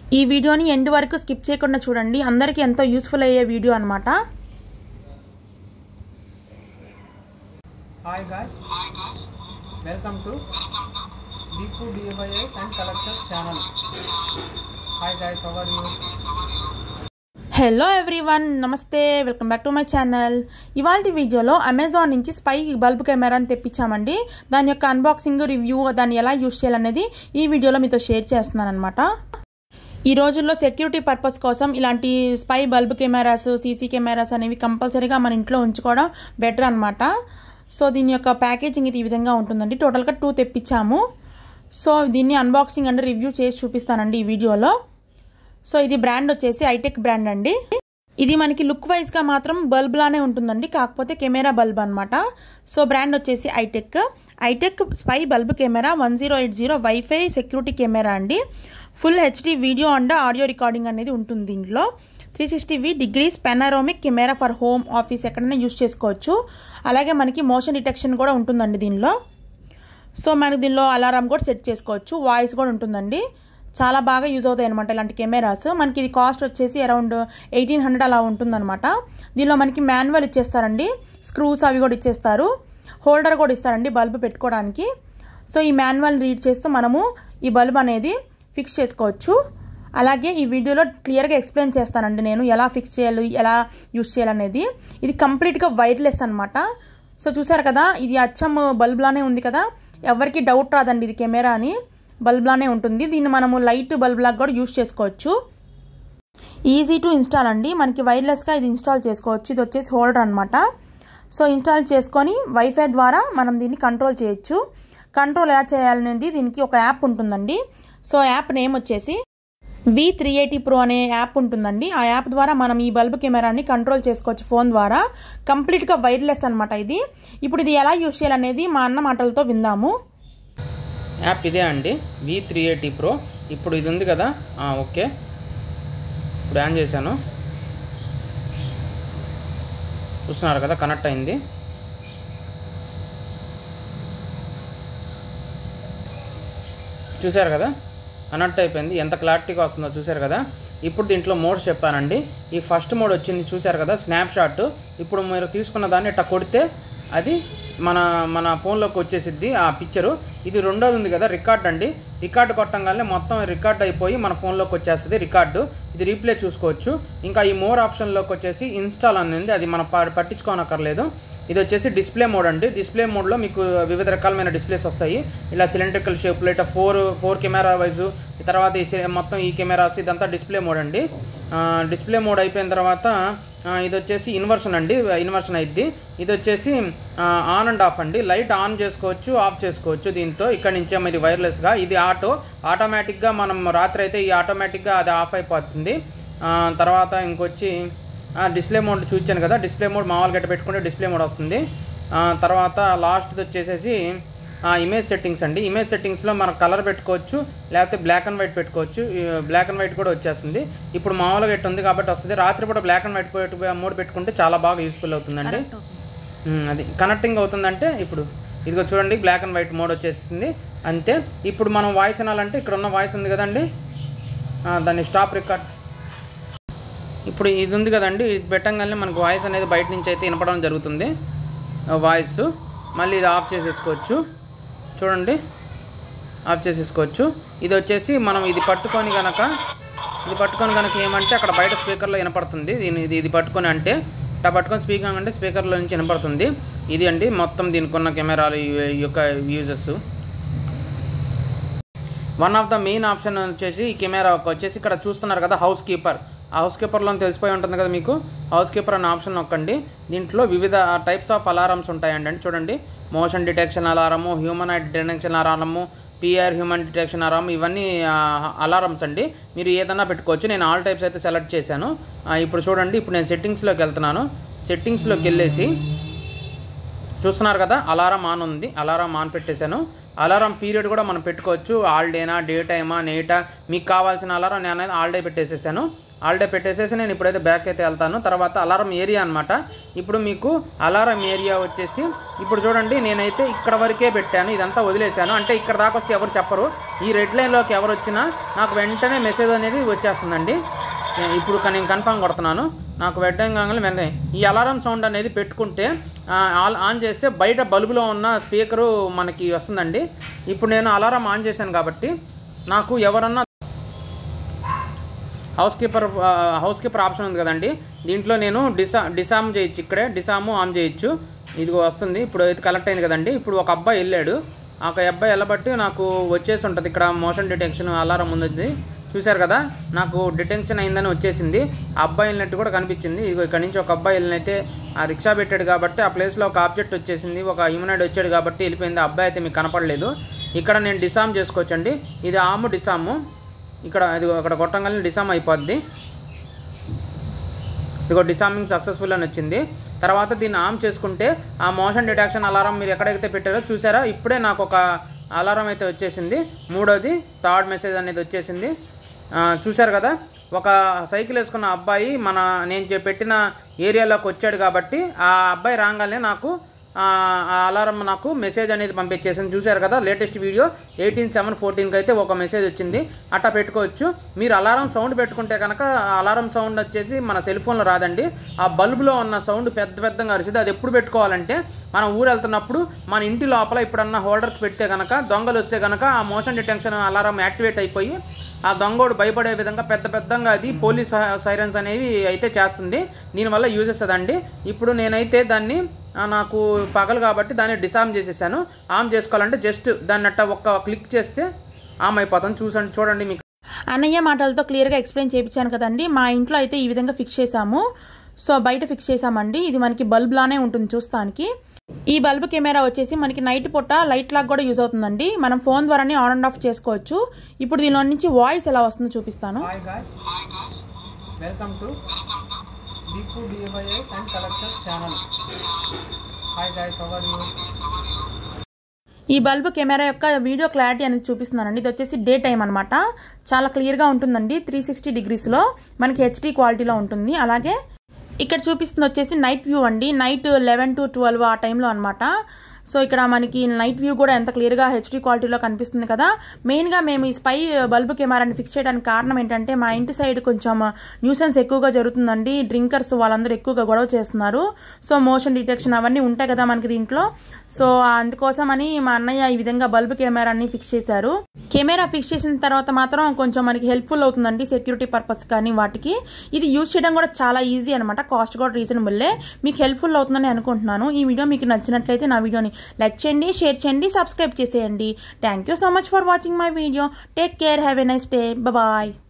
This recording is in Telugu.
ఈ వీడియోని ఎండ్ వరకు స్కిప్ చేయకుండా చూడండి అందరికీ ఎంతో యూస్ఫుల్ అయ్యే వీడియో అనమాట Hi guys, welcome to Deepu DIYs and Collections channel. Hi guys, how are you? Hello everyone నమస్తే welcome back to my channel ఇవాళ వీడియోలో అమెజాన్ నుంచి స్పై బల్బ్ కెమెరాని తెప్పించామండి దాని యొక్క అన్బాక్సింగ్ రివ్యూ దాన్ని ఎలా యూస్ చేయాలనేది ఈ వీడియోలో మీతో షేర్ చేస్తున్నాను అనమాట ఈ రోజుల్లో సెక్యూరిటీ పర్పస్ కోసం ఇలాంటి spy bulb cameras CC cameras అనేవి కంపల్సరీగా మన ఇంట్లో ఉంచుకోవడం బెటర్ అనమాట సో దీని యొక్క ప్యాకేజింగ్ ఇది ఈ విధంగా ఉంటుందండి టోటల్గా టూ తెప్పించాము సో దీన్ని అన్బాక్సింగ్ అండ్ రివ్యూ చేసి చూపిస్తానండి ఈ వీడియోలో సో ఇది బ్రాండ్ వచ్చేసి ఐటెక్ బ్రాండ్ అండి ఇది మనకి లుక్ వైజ్గా మాత్రం బల్బ్ లానే ఉంటుందండి కాకపోతే కెమెరా బల్బ్ అనమాట సో బ్రాండ్ వచ్చేసి iTech iTech spy bulb camera one zero eight zero WiFi security camera అండి full HD video and audio recording అనేది ఉంటుంది దీంట్లో త్రీ సిక్స్టీ వి degrees panoramic camera for home office ఎక్కడైనా యూస్ చేసుకోవచ్చు అలాగే మనకి మోషన్ డిటెక్షన్ కూడా ఉంటుందండి దీనిలో సో మనకి దీనిలో అలారం కూడా సెట్ చేసుకోవచ్చు వాయిస్ కూడా ఉంటుందండి చాలా బాగా యూజ్ అవుతాయి అనమాట ఇలాంటి కెమెరాస్ మనకి ఇది కాస్ట్ వచ్చేసి అరౌండ్ ఎయిటీన్ హండ్రెడ్ అలా ఉంటుందన్నమాట దీనిలో మనకి మాన్యువల్ ఇచ్చేస్తారండి స్క్రూస్ అవి కూడా ఇచ్చేస్తారు హోల్డర్ కూడా ఇస్తారండి బల్బ్ పెట్టుకోవడానికి సో ఈ మాన్యువల్ రీడ్ చేస్తూ మనము ఈ బల్బ్ అనేది ఫిక్స్ చేసుకోవచ్చు అలాగే ఈ వీడియోలో క్లియర్గా ఎక్స్ప్లెయిన్ చేస్తానండి నేను ఎలా ఫిక్స్ చేయాలి ఎలా యూస్ చేయాలనేది ఇది కంప్లీట్గా వైర్లెస్ అనమాట సో చూసారు కదా ఇది అచ్చం బల్బ్లానే ఉంది కదా ఎవరికి డౌట్ రాదండి ఇది కెమెరా అని బల్బ్లానే ఉంటుంది దీన్ని మనము లైట్ బల్బ్ లాగా కూడా యూస్ చేసుకోవచ్చు ఈజీ టు ఇన్స్టాల్ అండి మనకి వైర్లెస్గా ఇది ఇన్స్టాల్ చేసుకోవచ్చు ఇది వచ్చేసి హోల్డర్ అనమాట సో ఇన్స్టాల్ చేసుకొని వైఫై ద్వారా మనం దీన్ని కంట్రోల్ చేయొచ్చు కంట్రోల్ ఎలా చేయాలనేది దీనికి ఒక యాప్ ఉంటుందండి సో యాప్ నేమ్ వచ్చేసి వి త్రీ ఎయిటీ ప్రో అనే యాప్ ఉంటుందండి ఆ యాప్ ద్వారా మనం ఈ బల్బ్ కెమెరాని కంట్రోల్ చేసుకోవచ్చు ఫోన్ ద్వారా కంప్లీట్గా వైర్లెస్ అనమాట ఇది ఇప్పుడు ఇది ఎలా యూస్ చేయాలనేది మా అన్న మాటలతో విందాము యాప్ ఇదే అండి వి త్రీ ఎయిటీ ప్రో ఇప్పుడు ఇది ఉంది కదా ఆ, ఓకే ఇప్పుడు ఆన్ చేశాను చూస్తున్నారు కదా కనెక్ట్ అయింది చూశారు కదా కనెక్ట్ అయిపోయింది ఎంత క్లారిటీగా వస్తుందో చూశారు కదా ఇప్పుడు దీంట్లో మోడ్స్ చెప్తానండి ఈ ఫస్ట్ మోడ్ వచ్చింది చూశారు కదా స్నాప్ షాట్ ఇప్పుడు మీరు తీసుకున్న దాన్ని ఇట్లా కొడితే అది మన మన ఫోన్లోకి వచ్చేసిద్ది ఆ పిక్చరు ఇది రెండోది ఉంది కదా రికార్డ్ అండి రికార్డు కొట్టంగానే మొత్తం రికార్డ్ అయిపోయి మన ఫోన్లోకి వచ్చేస్తుంది రికార్డు ఇది రీప్లే చూసుకోవచ్చు ఇంకా ఈ మోర్ ఆప్షన్లోకి వచ్చేసి ఇన్స్టాల్ అనేది అది మనం ప- పట్టించుకోనక్కర్లేదు ఇది వచ్చేసి డిస్ప్లే మోడ్ అండి డిస్ప్లే మోడ్లో మీకు వివిధ రకాలమైన డిస్ప్లేస్ వస్తాయి ఇలా సిలిండ్రికల్ షేప్లో ఇట్లా ఫోర్ ఫోర్ కెమెరా వైజు తర్వాత ఈ సి- మొత్తం ఈ కెమెరాస్ ఇదంతా డిస్ప్లే మోడ్ అండి ఆ, డిస్ప్లే మోడ్ అయిపోయిన తర్వాత ఆ, ఇది వచ్చేసి ఇన్వర్షన్ అండి ఇన్వర్షన్ అయింది ఇది వచ్చేసి ఆ, ఆన్ అండ్ ఆఫ్ అండి లైట్ ఆన్ చేసుకోవచ్చు ఆఫ్ చేసుకోవచ్చు దీంతో ఇక్కడ నుంచే ఇది వైర్లెస్గా ఇది ఆటో ఆటోమేటిక్గా మనం రాత్రి అయితే ఈ ఆటోమేటిక్గా అది ఆఫ్ అయిపోతుంది ఆ, తర్వాత ఇంకొచ్చి ఆ, డిస్ప్లే మోడ్ చూపించాను కదా డిస్ప్లే మోడ్ మామూలుగా గట్ట పెట్టుకుంటే డిస్ప్లే మోడ్ వస్తుంది ఆ, తర్వాత లాస్ట్ది వచ్చేసేసి ఆ, ఇమేజ్ సెట్టింగ్స్ అండి ఇమేజ్ సెట్టింగ్స్లో మనం కలర్ పెట్టుకోవచ్చు లేకపోతే బ్లాక్ అండ్ వైట్ పెట్టుకోవచ్చు ఈ బ్లాక్ అండ్ వైట్ కూడా వచ్చేస్తుంది ఇప్పుడు మామూలుగా ఇట్టు ఉంది కాబట్టి వస్తుంది రాత్రి కూడా బ్లాక్ అండ్ వైట్ పెట్టు- మోడ్ పెట్టుకుంటే చాలా బాగా యూస్ఫుల్ అవుతుందండి ఉమ్, అది కనెక్టింగ్ అవుతుందంటే ఇప్పుడు ఇదిగో చూడండి బ్లాక్ అండ్ వైట్ మోడ్ వచ్చేసింది అంతే ఇప్పుడు మనం వాయిస్ వినాలంటే ఇక్కడ ఉన్న వాయిస్ ఉంది కదండి ఆ, దాన్ని స్టాప్ రికార్డ్ ఇప్పుడు ఇది ఉంది కదండి ఇది పెట్టంగానే మనకు వాయిస్ అనేది బయట నుంచి అయితే వినపడడం జరుగుతుంది ఆ వాయిస్ మళ్ళీ ఇది ఆఫ్ చేసేసుకోవచ్చు చూడండి ఆఫ్ చేసేసుకోవచ్చు ఇది వచ్చేసి మనం ఇది పట్టుకొని కనుక ఇది పట్టుకొని కనుక ఏమంటే అక్కడ బయట స్పీకర్లో వినపడుతుంది దీని ఇది ఇది పట్టుకొని అంటే ఇట్లా పట్టుకొని స్పీకర్ అంటే స్పీకర్లో నుంచి వినపడుతుంది ఇది అండి మొత్తం దీనికి ఉన్న కెమెరాలు ఈ ఈ యొక్క uses one of the main option వచ్చేసి ఈ కెమెరా వచ్చేసి ఇక్కడ చూస్తున్నారు కదా హౌస్ కీపర్ ఆ హౌస్ కీపర్లో తెలిసిపోయి ఉంటుంది కదా మీకు హౌస్ కీపర్ అనే ఆప్షన్ నొక్కండి దీంట్లో వివిధ టైప్స్ ఆఫ్ అలారమ్స్ ఉంటాయండి అంటే చూడండి motion detection alarm human detection alarm PR human detection alarm ఇవన్నీ అలారమ్స్ అండి మీరు ఏదన్నా పెట్టుకోవచ్చు నేను ఆల్ టైప్స్ అయితే సెలెక్ట్ చేశాను ఆ, ఇప్పుడు చూడండి ఇప్పుడు నేను సెట్టింగ్స్లోకి వెళ్తున్నాను సెట్టింగ్స్లోకి వెళ్ళేసి చూస్తున్నారు కదా అలారం ఆన్ ఉంది అలారం ఆన్ పెట్టేశాను అలారం పీరియడ్ కూడా మనం పెట్టుకోవచ్చు ఆల్ డేనా డే టైమా నైటా మీకు కావాల్సిన అలారం నేను అనేది ఆల్ డే పెట్టేసేసాను హాలిడే పెట్టేసేసి నేను ఇప్పుడైతే బ్యాక్ అయితే వెళ్తాను తర్వాత అలారం ఏరియా అనమాట ఇప్పుడు మీకు అలారం ఏరియా వచ్చేసి ఇప్పుడు చూడండి నేనైతే ఇక్కడ వరకే పెట్టాను ఇదంతా వదిలేశాను అంటే ఇక్కడ దాకా వస్తే ఎవరు చెప్పరు ఈ రెడ్ లైన్లోకి ఎవరు వచ్చినా నాకు వెంటనే మెసేజ్ అనేది వచ్చేస్తుందండి ఇప్పుడు క- నేను కన్ఫర్మ్ కొడుతున్నాను నాకు వెడ్డం కాగానే వెంటనే ఈ అలారం సౌండ్ అనేది పెట్టుకుంటే ఆ, ఆల్ ఆన్ చేస్తే బయట బల్బులో ఉన్న స్పీకరు మనకి వస్తుందండి ఇప్పుడు నేను అలారం ఆన్ చేశాను కాబట్టి నాకు ఎవరన్నా హౌస్ కీపర్ ఆ, హౌస్ కీపర్ ఆప్షన్ ఉంది కదండి దీంట్లో నేను డిసా డిసామ్ చేయొచ్చు ఇక్కడే డిసాము ఆన్ చేయొచ్చు ఇదిగో వస్తుంది ఇప్పుడు అయితే కలెక్ట్ అయింది కదండి ఇప్పుడు ఒక అబ్బాయి వెళ్ళాడు ఆ ఒక అబ్బాయి వెళ్ళబట్టి నాకు వచ్చేసి ఉంటుంది ఇక్కడ మోషన్ డిటెక్షన్ అలారం ఉంది చూశారు కదా నాకు డిటెన్షన్ అయిందని వచ్చేసింది ఆ అబ్బాయి వెళ్ళినట్టు కూడా కనిపించింది ఇదిగో ఇక్కడ నుంచి ఒక అబ్బాయి వెళ్ళినైతే ఆ రిక్షా పెట్టాడు కాబట్టి ఆ ప్లేస్లో ఒక ఆబ్జెక్ట్ వచ్చేసింది ఒక హ్యూమనాయిడ్ వచ్చాడు కాబట్టి వెళ్ళిపోయింది ఆ అబ్బాయి అయితే మీకు కనపడలేదు ఇక్కడ నేను డిసామ్ చేసుకోవచ్చండి ఇది ఆము డిసాము ఇక్కడ ఇది అక్కడ కొట్టంగానే డిసామ్ అయిపోద్ది ఇదిగో డిసామింగ్ సక్సెస్ఫుల్ అని వచ్చింది తర్వాత దీన్ని ఆన్ చేసుకుంటే ఆ మోషన్ డిటెక్షన్ అలారం మీరు ఎక్కడైతే పెట్టారో చూసారా ఇప్పుడే నాకు ఒక అలారం అయితే వచ్చేసింది మూడోది థర్డ్ మెసేజ్ అనేది వచ్చేసింది ఆ, చూశారు కదా ఒక సైకిల్ వేసుకున్న అబ్బాయి మన నేను చె- పెట్టిన ఏరియాలోకి వచ్చాడు కాబట్టి ఆ అబ్బాయి రాగానే నాకు ఆ ఆ అలారం నాకు మెసేజ్ అనేది పంపించేసింది చూశారు కదా లేటెస్ట్ వీడియో ఎయిటీన్ సెవెన్ ఫోర్టీన్కి అయితే ఒక మెసేజ్ వచ్చింది అట్టా పెట్టుకోవచ్చు మీరు అలారం సౌండ్ పెట్టుకుంటే కనుక ఆ అలారం సౌండ్ వచ్చేసి మన సెల్ ఫోన్లో రాదండి ఆ బల్బులో ఉన్న సౌండ్ పెద్ద పెద్దగా అరిసింది అది ఎప్పుడు పెట్టుకోవాలంటే మనం ఊరు వెళ్తున్నప్పుడు మన ఇంటి లోపల ఇప్పుడన్నా హోల్డర్కి పెడితే కనుక దొంగలు వస్తే కనుక ఆ మోషన్ డిటెక్షన్ అలారం యాక్టివేట్ అయిపోయి ఆ దొంగోడు భయపడే విధంగా పెద్ద పెద్దంగా అది పోలీస్ సైరన్స్ అనేవి అయితే చేస్తుంది దీనివల్ల యూజెస్ అదండి ఇప్పుడు నేనైతే దాన్ని ఆ, నాకు పగలు కాబట్టి దాన్ని డిసామ్ చేసేసాను ఆమ్ చేసుకోవాలంటే జస్ట్ దాన్ని అట్ట ఒక్క క్లిక్ చేస్తే ఆమ్ అయిపోతాను చూసండి చూడండి మీకు అన్నయ్య మాటలతో క్లియర్గా ఎక్స్ప్లెయిన్ చేయించాను కదండి మా ఇంట్లో అయితే ఈ విధంగా ఫిక్స్ చేసాము సో బయట ఫిక్స్ చేసామండి ఇది మనకి బల్బ్ లానే ఉంటుంది చూస్తానికి ఈ బల్బ్ కెమెరా వచ్చేసి మనకి నైట్ పూట లైట్ లాగా కూడా యూజ్ అవుతుందండి మనం ఫోన్ ద్వారానే ఆన్ అండ్ ఆఫ్ చేసుకోవచ్చు ఇప్పుడు దీనిలో నుంచి వాయిస్ ఎలా వస్తుందో చూపిస్తాను hi guys welcome to Deepu DIYs and collections channel hi guys how are you ఈ బల్బ్ కెమెరా యొక్క వీడియో క్లారిటీ అనేది చూపిస్తున్నానండి ఇది వచ్చేసి డే టైం అనమాట చాలా క్లియర్గా ఉంటుందండి త్రీ సిక్స్టీ డిగ్రీస్లో మనకి హెచ్డీ క్వాలిటీలో ఉంటుంది అలాగే ఇక్కడ చూపిస్తుంది వచ్చేసి నైట్ వ్యూ అండి నైట్ లెవెన్ టు ట్వెల్వ్ ఆ టైంలో అనమాట సో ఇక్కడ మనకి నైట్ వ్యూ కూడా ఎంత క్లియర్గా హెచ్డీ క్వాలిటీలో కనిపిస్తుంది కదా మెయిన్గా మేము ఈ స్పై బల్బ్ కెమెరాని ఫిక్స్ చేయడానికి కారణం ఏంటంటే మా ఇంటి సైడ్ కొంచెం న్యూసెన్స్ ఎక్కువగా జరుగుతుందండి డ్రింకర్స్ వాళ్ళందరూ ఎక్కువగా గొడవ చేస్తున్నారు సో మోషన్ డిటెక్షన్ అవన్నీ ఉంటాయి కదా మనకి దీంట్లో సో అందుకోసమని మా అన్నయ్య ఈ విధంగా బల్బ్ కెమెరాని ఫిక్స్ చేశారు కెమెరా ఫిక్స్ చేసిన తర్వాత మాత్రం కొంచెం మనకి హెల్ప్ఫుల్ అవుతుందండి సెక్యూరిటీ పర్పస్ కానీ వాటికి ఇది యూజ్ చేయడం కూడా చాలా ఈజీ అనమాట కాస్ట్ కూడా రీజనబుల్లే మీకు హెల్ప్ఫుల్ అవుతుందని అనుకుంటున్నాను ఈ వీడియో మీకు నచ్చినట్లయితే నా వీడియోని లైక్ చేయండి షేర్ చేయండి సబ్స్క్రైబ్ చేసేయండి thank you so much for watching my video take care have a nice day bye